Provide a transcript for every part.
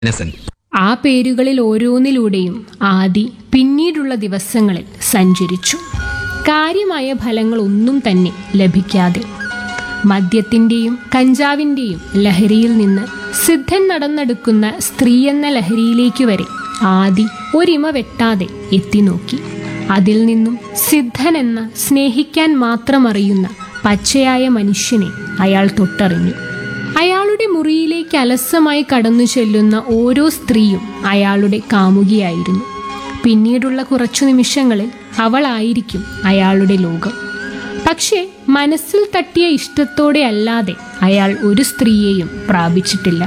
ഇന്നസെന്റ് ആ പേരുകളിൽ ഓരോന്നിലൂടെയും ആദി പിന്നീടുള്ള ദിവസങ്ങളിൽ സഞ്ചരിച്ചു കാര്യമായ ഫലങ്ങളൊന്നും തന്നെ ലഭിക്കാതെ മദ്യത്തിൻ്റെയും കഞ്ചാവിൻ്റെയും ലഹരിയിൽ നിന്ന് സിദ്ധൻ നടന്നെടുക്കുന്ന സ്ത്രീ എന്ന ലഹരിയിലേക്ക് വരെ ആദി ഒരിമ വെട്ടാതെ എത്തിനോക്കി അതിൽ നിന്നും സിദ്ധൻ എന്ന സ്നേഹിക്കാൻ മാത്രം അറിയുന്ന പച്ചയായ മനുഷ്യനെ അയാൾ തൊട്ടറിഞ്ഞു അയാളുടെ മുറിയിലേക്ക് അലസമായി കടന്നു ചെല്ലുന്ന ഓരോ സ്ത്രീയും അയാളുടെ കാമുകിയായിരുന്നു പിന്നീടുള്ള കുറച്ചു നിമിഷങ്ങളിൽ അവളായിരിക്കും അയാളുടെ ലോകം പക്ഷേ മനസ്സിൽ തട്ടിയ ഇഷ്ടത്തോടെ അല്ലാതെ അയാൾ ഒരു സ്ത്രീയെയും പ്രാപിച്ചിട്ടില്ല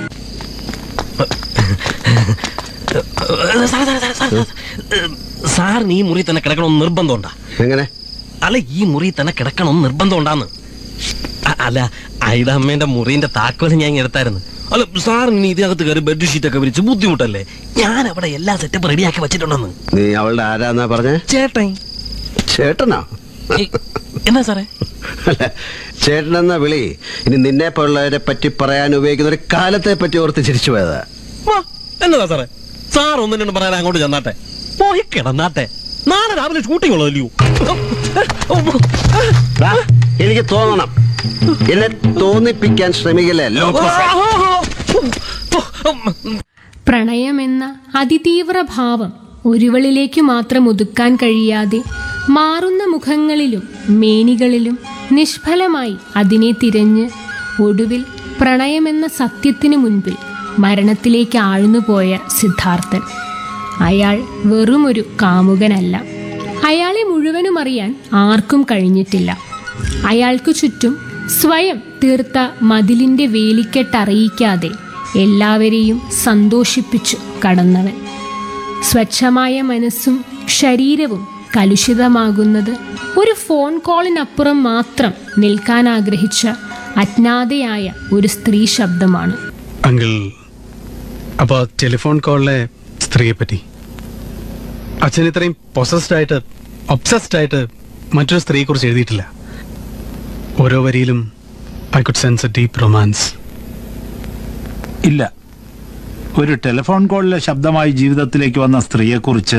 സാറിന് ഈ മുറി തന്നെ കിടക്കണമെന്ന് നിർബന്ധമുണ്ടാ എങ്ങനെ അല്ല ഈ മുറി തന്നെ കിടക്കണമെന്ന് നിർബന്ധമുണ്ടാന്ന് അ- അല്ല ഐഡ അമ്മേന്റെ മുറിന്റെ താക്കോല് ഞാൻ ഇങ്ങ് എടുത്തായിരുന്നു അല്ല സാറിന് ഇനി ഇതിനകത്ത് കയറി ബെഡ്ഷീറ്റ് ഒക്കെ വിരിച്ച് ബുദ്ധിമുട്ടല്ലേ ഞാൻ അവിടെ എല്ലാ സെറ്റപ്പ് റെഡിയാക്കി വെച്ചിട്ടുണ്ടെന്ന് നീ അവളുടെ ആരാന്നാ പറഞ്ഞേ ചേട്ടൻ ചേട്ടനാ ഏയ്, എന്നാ സാറേ അല്ല ചേട്ടനെന്ന വിളി ഇനി നിന്നെ പോലുള്ളവരെ പറ്റി പറയാൻ ഉപയോഗിക്കുന്ന ഒരു കാലത്തെ പറ്റി ഓർത്ത് ചിരിച്ചു പോയതാ വാ, എന്നതാ സാറേ സാർ ഒന്നും രണ്ടും പറയാൻ അങ്ങോട്ട് ചെന്നാട്ടെ പോയി കിടന്നാട്ടെ നാളെ രാവിലെ ഷൂട്ടിംഗ് ഉള്ളതല്ലയോ ദാ, എനിക്ക് തോന്നണം എന്നെ തോന്നിപ്പിക്കാൻ ശ്രമിക്കല്ലേ ലോക്കോസ് പ്രണയമെന്ന അതിതീവ്ര ഭാവം ഒരുവളിലേക്ക് മാത്രം ഒതുക്കാൻ കഴിയാതെ മാറുന്ന മുഖങ്ങളിലും മേനികളിലും നിഷ്ഫലമായി അതിനെ തിരഞ്ഞ് ഒടുവിൽ പ്രണയമെന്ന സത്യത്തിനു മുൻപിൽ മരണത്തിലേക്ക് ആഴ്ന്നുപോയ സിദ്ധാർത്ഥൻ അയാൾ വെറുമൊരു കാമുകനല്ല അയാളെ മുഴുവനും അറിയാൻ ആർക്കും കഴിഞ്ഞിട്ടില്ല അയാൾക്കു ചുറ്റും സ്വയം തീർത്ത മതിലിന്റെ വേലിക്കെട്ടറിയിക്കാതെ എല്ലാവരെയും സന്തോഷിപ്പിച്ചു കടന്നവൻ സ്വച്ഛമായ മനസ്സും ശരീരവും കലുഷിതമാകുന്നത് ഒരു ഫോൺ കോളിനപ്പുറം മാത്രം നിൽക്കാൻ ആഗ്രഹിച്ച അജ്ഞാതയായ ഒരു സ്ത്രീ ശബ്ദമാണ് അങ്കിൾ അപ്പോൾ ടെലിഫോൺ കോളിലെ സ്ത്രീയെ പറ്റി അച്ഛൻ ഇത്രയും പൊസസ്ഡ് ആയിട്ട് ഒബ്സസ്ഡ് ആയിട്ട് മറ്റൊരു സ്ത്രീയെക്കുറിച്ച് എഴുതിയിട്ടില്ല ഓരോ വരിയിലും I could sense a deep romance ഇല്ല ഒരു ടെലിഫോൺ കോളിലെ ശബ്ദമായി ജീവിതത്തിലേക്ക് വന്ന സ്ത്രീയെക്കുറിച്ച്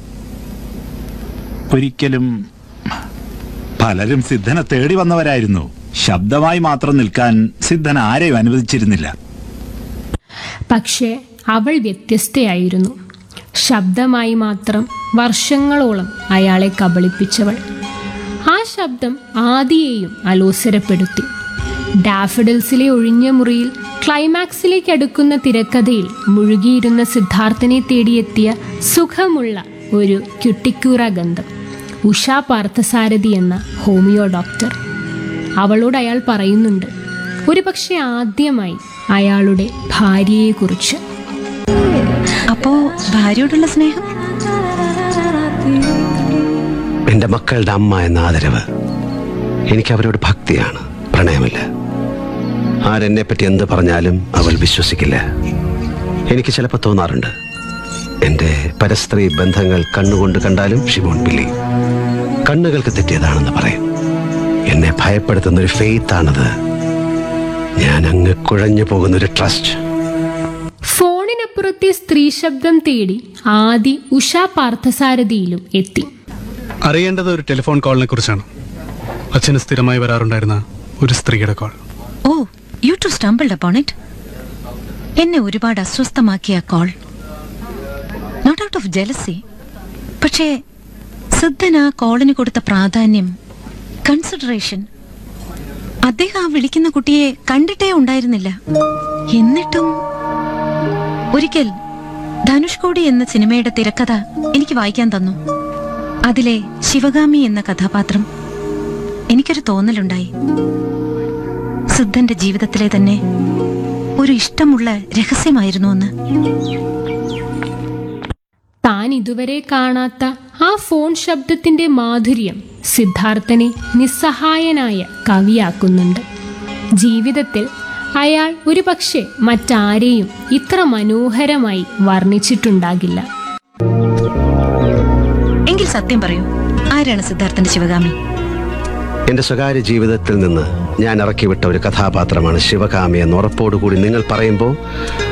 ഒരിക്കലും പലരും സിദ്ധനെ തേടി വന്നവരായിരുന്നു ശബ്ദമായി മാത്രം നിൽക്കാൻ സിദ്ധൻ ആരെയും അനുവദിച്ചിരുന്നില്ല പക്ഷേ അവൾ വ്യത്യസ്തയായിരുന്നു ശബ്ദമായി മാത്രം വർഷങ്ങളോളം അയാളെ കബളിപ്പിച്ചവൾ ആ ശബ്ദം ആദിയെയും അലോസരപ്പെടുത്തി ഡാഫഡിൽസിലെ ഒഴിഞ്ഞ മുറിയിൽ ക്ലൈമാക്സിലേക്ക് അടുക്കുന്ന തിരക്കഥയിൽ മുഴുകിയിരുന്ന സിദ്ധാർത്ഥനെ തേടിയെത്തിയ സുഖമുള്ള ഒരു ക്യുട്ടിക്കൂറ ഗന്ധം ഉഷ പാർത്ഥസാരഥി എന്ന ഹോമിയോ ഡോക്ടർ അവളോട് അയാൾ പറയുന്നുണ്ട് ഒരുപക്ഷെ ആദ്യമായി അയാളുടെ ഭാര്യയെക്കുറിച്ച് അപ്പോ ഭാര്യയോടുള്ള സ്നേഹം എന്റെ മക്കളുടെ അമ്മ എന്ന ആദരവ് എനിക്ക് അവരോട് ഭക്തിയാണ് പ്രണയമല്ല ആരെന്നെ പറ്റി എന്ത് പറഞ്ഞാലും അവൾ വിശ്വസിക്കില്ല എനിക്ക് ചിലപ്പോൾ തോന്നാറുണ്ട് എന്റെ പരസ്ത്രീ ബന്ധങ്ങൾ കണ്ണുകൊണ്ട് കണ്ടാലും ഷിമോൺ ബില്ലി കണ്ണുകൾക്ക് തെറ്റിയതാണെന്ന് പറയും എന്നെ ഭയപ്പെടുത്തുന്ന ഒരു ഫെയ്ത്ത് ആണത് ഞാൻ അങ്ങ് കുഴഞ്ഞു പോകുന്ന ഒരു ട്രസ്റ്റ് ഫോണിനപ്പുറത്തെ സ്ത്രീ ശബ്ദം തേടി ആദി ഉഷ പാർത്ഥസാരഥിയിലും എത്തി അറിയേണ്ടത് ഒരു ടെലിഫോൺ കോളിനെ കുറിച്ചാണ് അച്ഛന് സ്ഥിരമായി വരാറുണ്ടായിരുന്ന ഒരു സ്ത്രീയുടെ call oh you too stumbled upon it എന്നെ ഒരുപാട് അസ്വസ്ഥമാക്കിയ call not out of jealousy പക്ഷേ സിദ്ധൻ ആ കോളിന് കൊടുത്ത പ്രാധാന്യം കൺസിഡറേഷൻ അദ്ദേഹം ആ വിളിക്കുന്ന കുട്ടിയെ കണ്ടിട്ടേ ഉണ്ടായിരുന്നില്ല എന്നിട്ടും ഒരിക്കൽ ധനുഷ്കോടി എന്ന സിനിമയുടെ തിരക്കഥ എനിക്ക് വായിക്കാൻ തന്നു അതിലെ ശിവഗാമി എന്ന കഥാപാത്രം എനിക്കൊരു തോന്നലുണ്ടായി സിദ്ധന്റെ ജീവിതത്തിലെ തന്നെ ഒരു ഇഷ്ടമുള്ള രഹസ്യമായിരുന്നു എന്ന് താൻ ഇതുവരെ കാണാത്ത ആ ഫോൺ ശബ്ദത്തിന്റെ മാധുര്യം സിദ്ധാർത്ഥനെ നിസ്സഹായനായ കവിയാക്കുന്നുണ്ട് ജീവിതത്തിൽ അയാൾ ഒരുപക്ഷെ മറ്റാരെയും ഇത്ര മനോഹരമായി വർണ്ണിച്ചിട്ടുണ്ടാകില്ല എങ്കിൽ സത്യം പറയൂ ആരാണ് സിദ്ധാർത്ഥന്റെ ശിവഗാമി എന്റെ സ്വകാര്യ ജീവിതത്തിൽ നിന്ന് ഞാൻ ഇറക്കി വിട്ട ഒരു കഥാപാത്രമാണ് ശിവകാമി എന്ന് ഉറപ്പോടുകൂടി നിങ്ങൾ പറയുമ്പോൾ